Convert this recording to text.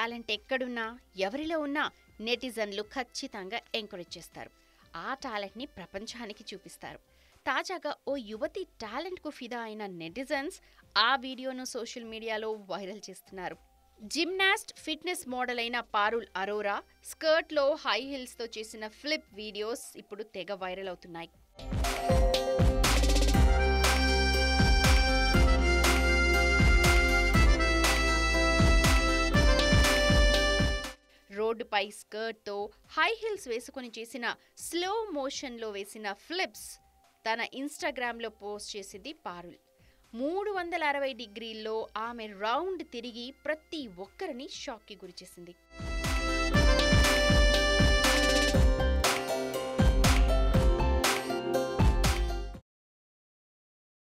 talent ఎక్కడున్నా ఎవరిలో ఉన్నా నెటిజన్లు ఖచ్చితంగా ఎంకరేజ్ చేస్తారు ఆ టాలెంట్ని ప్రపంచానికి చూపిస్తారు తాజాగా ఓ యువతి టాలెంట్కు ఫిదా అయిన నెటిజన్స్ ఆ వీడియోను సోషల్ మీడియాలో వైరల్ చేస్తున్నారు జిమ్నాస్ట్ ఫిట్నెస్ మోడల్ అయిన పారుల్ అరోరా స్కర్ట్లో హై హీల్స్తో చేసిన ఫ్లిప్ వీడియోస్ ఇప్పుడు తెగ వైరల్ అవుతున్నాయి రోడ్డుపై స్కర్ట్తో హై హీల్స్ వేసుకొని చేసిన స్లో మోషన్లో వేసిన ఫ్లిప్స్ తన ఇన్స్టాగ్రామ్లో పోస్ట్ చేసింది పారుల్ మూడు వందల అరవై డిగ్రీల్లో ఆమె రౌండ్ తిరిగి ప్రతి ఒక్కరిని షాక్కి గురిచేసింది